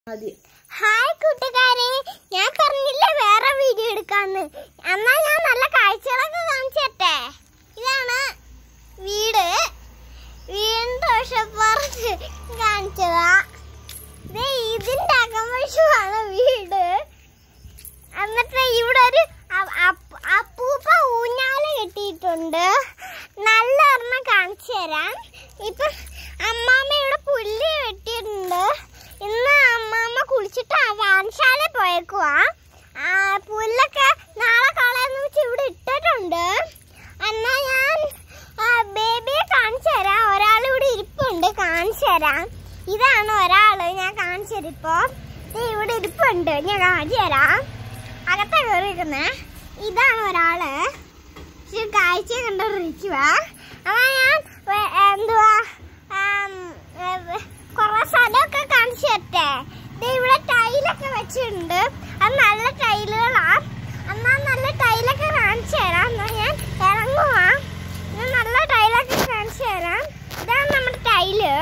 ആദ്യം ഹായ് കൂട്ടുകാരെ ഞാൻ പറഞ്ഞില്ലേ വേറെ വീഡിയോ എടുക്കാന്ന് എന്നാ ഞാൻ നല്ല കാഴ്ചകളൊക്കെ കാണിച്ചട്ടെ ഇതാണ് വീട് വീടിന്റെ വശപ്പുറത്ത് കാണിച്ചതാ ദേ ഇതിന്റെ അകംവശമാണ് വീട് എന്നിട്ട് ഇവിടെ ഒരു അ- അപ്പ- അപ്പൂപ്പ ഊഞ്ഞാല് കെട്ടിയിട്ടുണ്ട് നല്ല ഒരെണ്ണം കാണിച്ചു തരാം ഇപ്പൊ അമ്മാമ്മ ഇവിടെ പുല്ല് വെട്ടിയിട്ടുണ്ട് ഇന്ന് അമ്മാമ്മ കുളിച്ചിട്ട് വാൻശാല പോയേക്കുവാ ആ, പുല്ലൊക്കെ നാളെ കളയെന്ന് വെച്ച് ഇവിടെ ഇട്ടിട്ടുണ്ട് എന്നാ ഞാൻ ആ, ബേബിയെ കാണിച്ചു തരാം ഒരാൾ ഇവിടെ ഇരിപ്പുണ്ട് കാണിച്ചു തരാം ഇതാണ് ഒരാള് ഞാൻ കാണിച്ചു തരാം ഇപ്പൊ ദേ ഇവിടെ ഇരിപ്പുണ്ട് ഞാൻ കാണിച്ചു തരാം അകത്താ കയറിയിരിക്കുന്നേ ഇതാണ് ഒരാള് ഇച്ചിരി കാഴ്ച കണ്ടിരിക്കുക അപ്പൊ ഞാൻ വേ- എന്തുവാ ആം, ഏ, വേ- കുറേ സ്ഥലമൊക്കെ കാണിച്ചു തരട്ടെ ദേ ഇവിടെ ടൈലൊക്കെ വെച്ചിട്ടുണ്ട് അത് നല്ല ടൈലുകളാ എന്നാ നല്ല ടൈലൊക്കെ കാണിച്ചു തരാം എന്നാ ഞാൻ ഇറങ്ങുവാ ഞാൻ നല്ല ടൈലൊക്കെ കാണിച്ചു തരാം ഇതാണ് നമ്മുടെ ടൈല്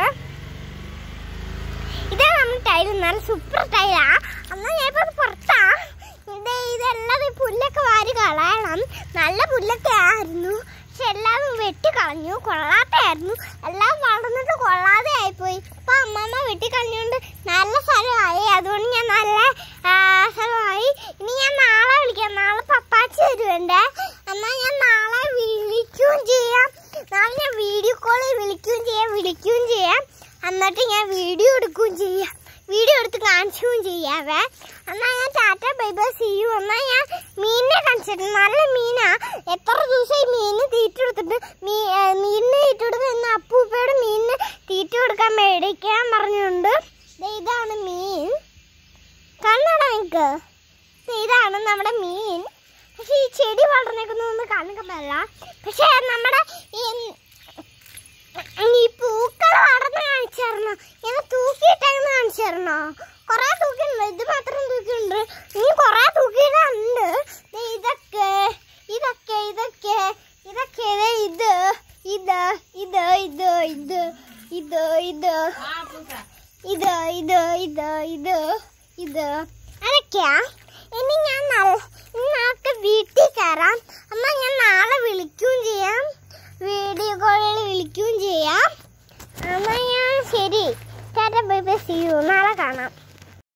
ഇതാണ് നമ്മുടെ ടൈല് നല്ല സൂപ്പർ ടൈലാ എന്നാ ഞാൻ ഇപ്പൊ പുറത്താ ഇത് ഇതെല്ലാം ഈ പുല്ലൊക്കെ വാരി കളയണം നല്ല പുല്ലൊക്കെ ആയിരുന്നു പക്ഷെ എല്ലാം വെട്ടി കളഞ്ഞു കൊള്ളാത്തായിരുന്നു എല്ലാം വളർന്നിട്ട് കൊള്ളാതെ ആയിപ്പോയി ഇപ്പൊ അമ്മമ്മ വെട്ടി കളഞ്ഞുകൊണ്ട് നല്ല സ്ഥലമായി അതുകൊണ്ട് ഞാൻ നല്ല ആ, സ്ഥലമായി ഇനി ഞാൻ നാളെ വിളിക്കാം നാളെ പപ്പാച്ചി വരുന്നുണ്ട് എന്നാൽ ഞാൻ നാളെ വിളിക്കുകയും ചെയ്യാം നാളെ ഞാൻ വീഡിയോ കോളിൽ വിളിക്കുകയും ചെയ്യാം വിളിക്കുകയും ചെയ്യാം എന്നിട്ട് ഞാൻ വീഡിയോ എടുക്കുകയും ചെയ്യാം വീഡിയോ എടുത്ത് കാണിക്കുകയും ചെയ്യാവേ എന്നാൽ ഞാൻ tata bye bye see you എന്നാൽ ഞാൻ മീനിനെ കാണിച്ചിട്ട് നല്ല മീനാ എത്ര ദിവസമായി മീനിന് തീറ്റ കൊടുത്തിട്ട് മീ ഏ, മീനിന് തീറ്റ കൊടുത്ത് ഇന്ന് അപ്പൂപ്പയോട് മീനിന് തീറ്റ കൊടുക്കാൻ മേടിക്കാൻ പറഞ്ഞുകൊണ്ട് ദേ ഇതാണ് മീൻ കണ്ണട എനിക്ക് ദേ ഇതാണ് നമ്മുടെ മീൻ പക്ഷെ ഈ ചെടി വളർന്നേക്കുന്നൊന്നും കാണുക പറ്റില്ല പക്ഷെ നമ്മുടെ ഈ ഈ പൂക്കൾ വളർന്ന് കാണിച്ചു തരണോ ഇങ്ങനെ തൂക്കിയിട്ടേന്ന് കാണിച്ചു തരണോ കൊറേ തൂക്കിണ്ട് ഇത് മാത്രം തൂക്കിണ്ട് ഇനി കൊറേ തൂക്കിയിട്ടുണ്ട് ദേ ഇതൊക്കെ ഇതൊക്കെ ഇതൊക്കെ ഇതൊക്കെ ദേ ഇത് ഇത് ഇത് ഇത് ഇത് ഇത് ഇത് ഇത് ഇത് ഇത് ഇത് ഇത് അതൊക്കെയാ ഇനി ഞാൻ നല്ല